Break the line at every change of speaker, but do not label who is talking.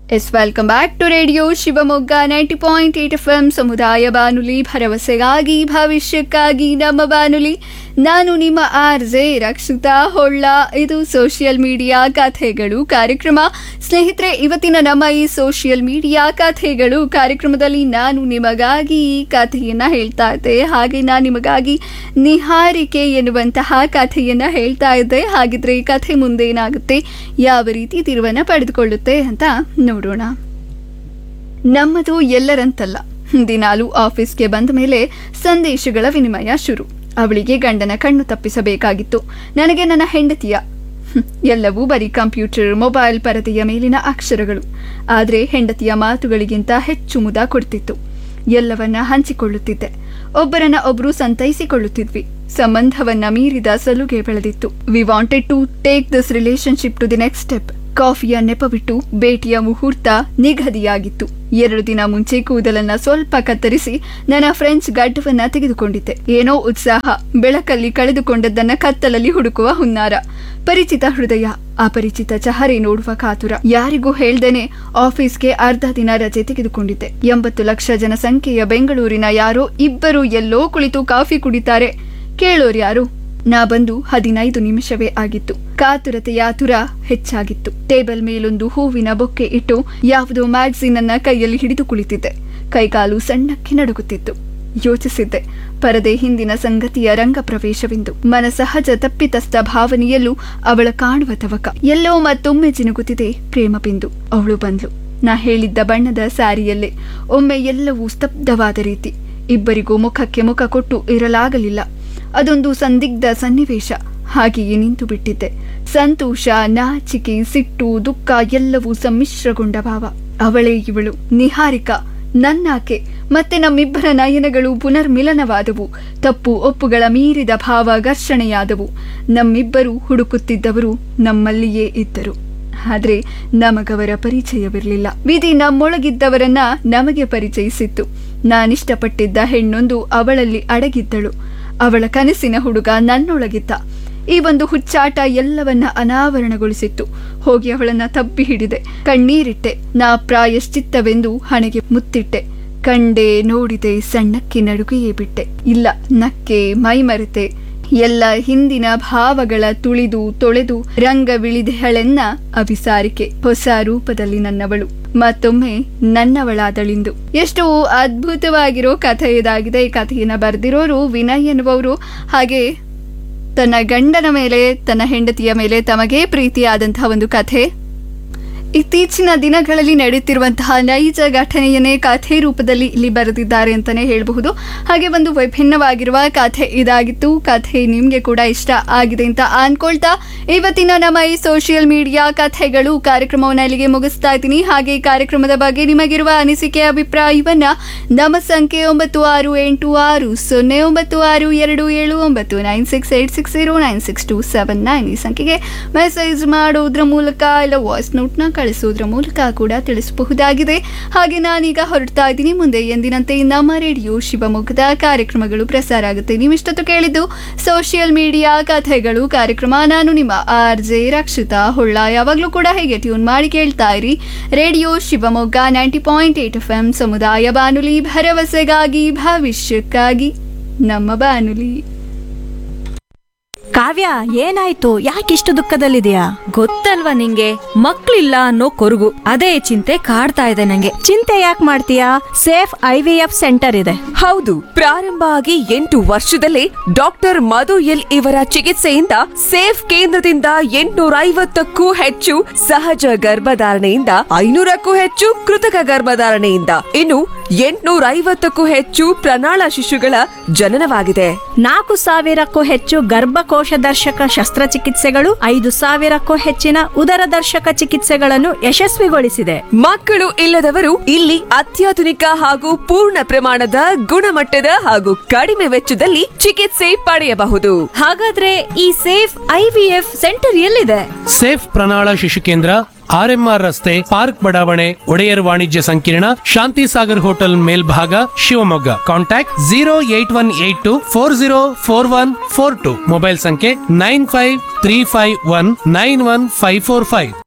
S welcome back to radio Shivamogga ninety point eight F M ಸಮುದಾಯ ಬಾನುಲಿ ಭರವಸೆಗಾಗಿ ಭವಿಷ್ಯಕ್ಕಾಗಿ ನಮ್ಮ ಬಾನುಲಿ ನಾನು ನಿಮ್ಮ ಆರ್ ಜೆ ರಕ್ಷಿತಾ ಹೊಳ್ಳ ಇದು ಸೋಷಿಯಲ್ ಮೀಡಿಯಾ ಕಥೆಗಳು ಕಾರ್ಯಕ್ರಮ ಸ್ನೇಹಿತರೆ ಇವತ್ತಿನ ನಮ್ಮ ಈ ಸೋಷಿಯಲ್ ಮೀಡಿಯಾ ಕಥೆಗಳು ಕಾರ್ಯಕ್ರಮದಲ್ಲಿ ನಾನು ನಿಮಗಾಗಿ ಈ ಕಥೆಯನ್ನ ಹೇಳ್ತಾ ಇದ್ದೆ ಹಾಗೆ ನಾನು ನಿಮಗಾಗಿ ನಿಹಾರಿಕೆ ಎನ್ನುವಂತಹ ಕಥೆಯನ್ನ ಹೇಳ್ತಾ ಇದ್ದೆ ಹಾಗಿದ್ರೆ ಈ ಕಥೆ ಮುಂದೆ ಏನಾಗುತ್ತೆ ಯಾವ ರೀತಿ ತಿರುವನ್ನ ಪಡೆದುಕೊಳ್ಳುತ್ತೆ ಅಂತ ನೋಡೋಣ ನಮ್ಮದು ಎಲ್ಲರಂತಲ್ಲ ದಿನಾಲು ಆಫೀಸ್ಗೆ ಬಂದ ಮೇಲೆ ಸಂದೇಶಗಳ ವಿನಿಮಯ ಶುರು ಅವಳಿಗೆ ಗಂಡನ ಕಣ್ಣು ತಪ್ಪಿಸಬೇಕಾಗಿತ್ತು ನನಗೆ ನನ್ನ ಹೆಂಡತಿಯ ಹ್ಮ್, ಎಲ್ಲವೂ ಬರೀ ಕಂಪ್ಯೂಟರ್ ಮೊಬೈಲ್ ಪರದೆಯ ಮೇಲಿನ ಅಕ್ಷರಗಳು ಆದರೆ ಹೆಂಡತಿಯ ಮಾತುಗಳಿಗಿಂತ ಹೆಚ್ಚು ಮುದ ಕೊಡ್ತಿತ್ತು ಎಲ್ಲವನ್ನ ಹಂಚಿಕೊಳ್ಳುತ್ತಿದ್ದೆ ಒಬ್ಬರನ್ನ ಒಬ್ರು ಸಂತೈಸಿಕೊಳ್ಳುತ್ತಿದ್ವಿ ಸಂಬಂಧವನ್ನ ಮೀರಿದ ಸಲುಗೆ ಬೆಳೆದಿತ್ತು we wanted to take this relationship to the next step ಕಾಫಿಯ ನೆಪವಿಟ್ಟು ಭೇಟಿಯ ಮುಹೂರ್ತ ನಿಗದಿಯಾಗಿತ್ತು ಎರಡು ದಿನ ಮುಂಚೆ ಕೂದಲನ್ನ ಸ್ವಲ್ಪ ಕತ್ತರಿಸಿ ನನ್ನ ಫ್ರೆಂಚ್ ಗಡ್ಡವನ್ನ ತೆಗೆದುಕೊಂಡಿದ್ದೆ ಏನೋ ಉತ್ಸಾಹ ಬೆಳಕಲ್ಲಿ ಕಳೆದುಕೊಂಡದ್ದನ್ನ ಕತ್ತಲಲ್ಲಿ ಹುಡುಕುವ ಹುನ್ನಾರ ಪರಿಚಿತ ಹೃದಯ ಅಪರಿಚಿತ ಚಹರೆ ನೋಡುವ ಕಾತುರ ಯಾರಿಗೂ ಹೇಳ್ದೇನೆ ಆಫೀಸ್ಗೆ ಅರ್ಧ ದಿನ ರಜೆ ತೆಗೆದುಕೊಂಡಿದ್ದೆ ಎಂಬತ್ತು ಲಕ್ಷ ಜನಸಂಖ್ಯೆಯ ಬೆಂಗಳೂರಿನ ಯಾರೋ ಇಬ್ಬರು ಎಲ್ಲೋ ಕುಳಿತು ಕಾಫಿ ಕುಡಿತಾರೆ ಕೇಳೋರು ಯಾರು ನಾ ಬಂದು ಹದಿನೈದು ನಿಮಿಷವೇ ಆಗಿತ್ತು ಕಾತುರತೆಯ ತುರ ಹೆಚ್ಚಾಗಿತ್ತು ಟೇಬಲ್ ಮೇಲೊಂದು ಹೂವಿನ ಬೊಕ್ಕೆ ಇಟ್ಟು ಯಾವುದೋ ಮ್ಯಾಗ್ಝಿನ್ ಅನ್ನ ಕೈಯಲ್ಲಿ ಹಿಡಿದು ಕುಳಿತಿದ್ದೆ ಕೈಕಾಲು ಸಣ್ಣಕ್ಕೆ ನಡುಗುತ್ತಿತ್ತು ಯೋಚಿಸಿದ್ದೆ ಪರದೆ ಹಿಂದಿನ ಸಂಗತಿಯ ರಂಗ ಪ್ರವೇಶವೆಂದು ಮನಸಹಜ ತಪ್ಪಿತಸ್ಥ ಭಾವನೆಯಲ್ಲೂ ಅವಳ ಕಾಣುವ ತವಕ ಎಲ್ಲೋ ಮತ್ತೊಮ್ಮೆ ಜಿನುಗುತ್ತಿದೆ ಪ್ರೇಮ ಬಿಂದು ಅವಳು ಬಂದ್ಲು ನಾ ಹೇಳಿದ್ದ ಬಣ್ಣದ ಸ್ಯಾರಿಯಲ್ಲೇ ಒಮ್ಮೆ ಎಲ್ಲವೂ ಸ್ತಬ್ಧವಾದ ರೀತಿ ಇಬ್ಬರಿಗೂ ಮುಖಕ್ಕೆ ಮುಖ ಕೊಟ್ಟು ಇರಲಾಗಲಿಲ್ಲ ಅದೊಂದು ಸಂದಿಗ್ಧ ಸನ್ನಿವೇಶ ಹಾಗೆಯೇ ನಿಂತು ಬಿಟ್ಟಿದ್ದೆ ಸಂತೋಷ ನಾಚಿಕೆ ಸಿಟ್ಟು ದುಃಖ ಎಲ್ಲವೂ ಸಮ್ಮಿಶ್ರಗೊಂಡ ಭಾವ ಅವಳೇ ಇವಳು ನಿಹಾರಿಕಾ ನನ್ನಾಕೆ ಮತ್ತೆ ನಮ್ಮಿಬ್ಬರ ನಯನಗಳು ಪುನರ್ಮಿಲನವಾದವು ತಪ್ಪು ಒಪ್ಪುಗಳ ಮೀರಿದ ಭಾವ ಘರ್ಷಣೆಯಾದವು ನಮ್ಮಿಬ್ಬರು ಹುಡುಕುತ್ತಿದ್ದವರು ನಮ್ಮಲ್ಲಿಯೇ ಇದ್ದರು ಆದ್ರೆ ನಮಗವರ ಪರಿಚಯವಿರಲಿಲ್ಲ ವಿಧಿ ನಮ್ಮೊಳಗಿದ್ದವರನ್ನ ನಮಗೆ ಪರಿಚಯಿಸಿತ್ತು ನಾನಿಷ್ಟಪಟ್ಟಿದ್ದ ಹೆಣ್ಣೊಂದು ಅವಳಲ್ಲಿ ಅಡಗಿದ್ದಳು ಅವಳ ಕನಸಿನ ಹುಡುಗ ನನ್ನೊಳಗಿದ್ದ ಈ ಒಂದು ಹುಚ್ಚಾಟ ಎಲ್ಲವನ್ನ ಅನಾವರಣಗೊಳಿಸಿತ್ತು ಹೋಗಿ ಅವಳನ್ನ ತಬ್ಬಿ ಹಿಡಿದೆ ಕಣ್ಣೀರಿಟ್ಟೆ ನಾ ಪ್ರಾಯಶ್ಚಿತ್ತವೆಂದು ಹಣೆಗೆ ಮುತ್ತಿಟ್ಟೆ ಕಂಡೆ ನೋಡಿದೆ ಸಣ್ಣಕ್ಕೆ ನಡುಗೆಯೇ ಬಿಟ್ಟೆ ಇಲ್ಲ ನಕ್ಕೆ ಮೈಮರೆತೆ ಎಲ್ಲ ಹಿಂದಿನ ಭಾವಗಳ ತುಳಿದು ತೊಳೆದು ರಂಗವಿಳಿದೆಹಳೆನ್ನ ಅಭಿಸಾರಿಕೆ ಹೊಸ ರೂಪದಲ್ಲಿ ನನ್ನವಳು ಮತ್ತೊಮ್ಮೆ ನನ್ನವಳಾದಳಿಂದು ಎಷ್ಟು ಅದ್ಭುತವಾಗಿರೋ ಕಥೆ ಇದಾಗಿದೆ ಈ ಕಥೆಯನ್ನ ಬರೆದಿರೋರು ವಿನಯ್ ಎನ್ನುವವರು ಹಾಗೆ ತನ್ನ ಗಂಡನ ಮೇಲೆ ತನ್ನ ಹೆಂಡತಿಯ ಮೇಲೆ ತಮಗೇ ಪ್ರೀತಿಯಾದಂತಹ ಒಂದು ಕಥೆ ಇತ್ತೀಚಿನ ದಿನಗಳಲ್ಲಿ ನಡೆಯುತ್ತಿರುವಂತಹ ನೈಜ ಘಟನೆಯನ್ನೇ ಕಥೆ ರೂಪದಲ್ಲಿ ಇಲ್ಲಿ ಬರೆದಿದ್ದಾರೆ ಅಂತಾನೆ ಹೇಳಬಹುದು ಹಾಗೆ ಒಂದು ವಿಭಿನ್ನವಾಗಿರುವ ಕಥೆ ಇದಾಗಿತ್ತು ಕಥೆ ನಿಮ್ಗೆ ಕೂಡ ಇಷ್ಟ ಆಗಿದೆ ಅಂತ ಅನ್ಕೊಳ್ತಾ ಇವತ್ತಿನ ನಮ್ಮ ಈ ಸೋಷಿಯಲ್ ಮೀಡಿಯಾ ಕಥೆಗಳು ಕಾರ್ಯಕ್ರಮವನ್ನು ಇಲ್ಲಿಗೆ ಮುಗಿಸ್ತಾ ಇದ್ದೀನಿ ಹಾಗೆ ಈ ಕಾರ್ಯಕ್ರಮದ ಬಗ್ಗೆ ನಿಮಗಿರುವ ಅನಿಸಿಕೆ ಅಭಿಪ್ರಾಯವನ್ನ ನಮ್ಮ ಸಂಖ್ಯೆ ಒಂಬತ್ತು ಆರು ಎಂಟು ಆರು ಸೊನ್ನೆ ಒಂಬತ್ತು ಆರು ಎರಡು ಏಳು ಒಂಬತ್ತು nine six eight six zero nine six two seven nine ಈ ಸಂಖ್ಯೆಗೆ ಮೆಸೇಜ್ ಮಾಡೋದ್ರ ಮೂಲಕ ಇಲ್ಲ ವಾಯ್ಸ್ ನೋಟ್ನ ಕಳಿಸೋದ್ರ ಮೂಲಕ ಕೂಡ ತಿಳಿಸಬಹುದಾಗಿದೆ ಹಾಗೆ ನಾನೀಗ ಹೊರಡ್ತಾ ಇದ್ದೀನಿ ಮುಂದೆ ಎಂದಿನಂತೆ ನಮ್ಮ ರೇಡಿಯೋ ಶಿವಮೊಗ್ಗದ ಕಾರ್ಯಕ್ರಮಗಳು ಪ್ರಸಾರ ಆಗುತ್ತೆ ನೀವಿಷ್ಟೊತ್ತು ಕೇಳಿದ್ದು ಸೋಷಿಯಲ್ ಮೀಡಿಯಾ ಕಥೆಗಳು ಕಾರ್ಯಕ್ರಮ ನಾನು ನಿಮ್ಮ ಆರ್ ಜೆ ರಕ್ಷಿತಾ ಹೊಳ್ಳ ಯಾವಾಗಲೂ ಕೂಡ ಹೇಗೆ ಟ್ಯೂನ್ ಮಾಡಿ ಕೇಳ್ತಾ ಇರಿ radio Shivamogga ninety point eight F M ಸಮುದಾಯ ಬಾನುಲಿ ಭರವಸೆಗಾಗಿ ಭವಿಷ್ಯಕ್ಕಾಗಿ ನಮ್ಮ ಬಾನುಲಿ
ಕಾವ್ಯ ಏನಾಯ್ತು ಯಾಕಿಷ್ಟು ದುಃಖದಲ್ಲಿದೆಯಾ
ಗೊತ್ತಲ್ವಾ ನಿಂಗೆ ಮಕ್ಳಿಲ್ಲ ಅನ್ನೋ ಕೊರಗು ಅದೇ ಚಿಂತೆ ಕಾಡ್ತಾ ಇದೆ ನಂಗೆ
ಚಿಂತೆ ಯಾಕೆ ಮಾಡ್ತೀಯಾ safe I V F centre ಇದೆ
ಹೌದು ಪ್ರಾರಂಭ ಆಗಿ ಎಂಟು ವರ್ಷದಲ್ಲೇ ಡಾಕ್ಟರ್ ಮಧು ಎಲ್ ಇವರ ಚಿಕಿತ್ಸೆಯಿಂದ ಸೇಫ್ ಕೇಂದ್ರದಿಂದ ಎಂಟುನೂರ ಐವತ್ತಕ್ಕೂ ಹೆಚ್ಚು ಸಹಜ ಗರ್ಭಧಾರಣೆಯಿಂದ ಐನೂರಕ್ಕೂ ಹೆಚ್ಚು ಕೃತಕ ಗರ್ಭಧಾರಣೆಯಿಂದ ಇನ್ನು ಎಂಟುನೂರ ಐವತ್ತಕ್ಕೂ ಹೆಚ್ಚು ಪ್ರಣಾಳ ಶಿಶುಗಳ ಜನನವಾಗಿದೆ
ನಾಲ್ಕು ಸಾವಿರಕ್ಕೂ ಹೆಚ್ಚು ಗರ್ಭಕೋಶ ದರ್ಶಕ ಶಸ್ತ್ರಚಿಕಿತ್ಸೆಗಳು ಐದು ಸಾವಿರಕ್ಕೂ ಹೆಚ್ಚಿನ ಉದರ ದರ್ಶಕ ಚಿಕಿತ್ಸೆಗಳನ್ನು ಯಶಸ್ವಿಗೊಳಿಸಿದೆ
ಮಕ್ಕಳು ಇಲ್ಲದವರು ಇಲ್ಲಿ ಅತ್ಯಾಧುನಿಕ ಹಾಗೂ ಪೂರ್ಣ ಪ್ರಮಾಣದ ಗುಣಮಟ್ಟದ ಹಾಗೂ ಕಡಿಮೆ ವೆಚ್ಚದಲ್ಲಿ ಚಿಕಿತ್ಸೆ ಪಡೆಯಬಹುದು
ಹಾಗಾದ್ರೆ ಈ safe I V F centre ಎಲ್ಲಿದೆ
ಸೇಫ್ ಪ್ರಣಾಳ ಶಿಶು ಕೇಂದ್ರ ಆರ್ಎಂಆರ್ ರಸ್ತೆ ಪಾರ್ಕ್ ಬಡಾವಣೆ ಒಡೆಯರ್ ವಾಣಿಜ್ಯ ಸಂಕೀರ್ಣ ಶಾಂತಿ ಸಾಗರ್ ಹೋಟೆಲ್ ಮೇಲ್ಭಾಗ Shivamogga contact zero eight one eight two four zero four one four two mobile ಸಂಖ್ಯೆ nine five three five one nine one five four five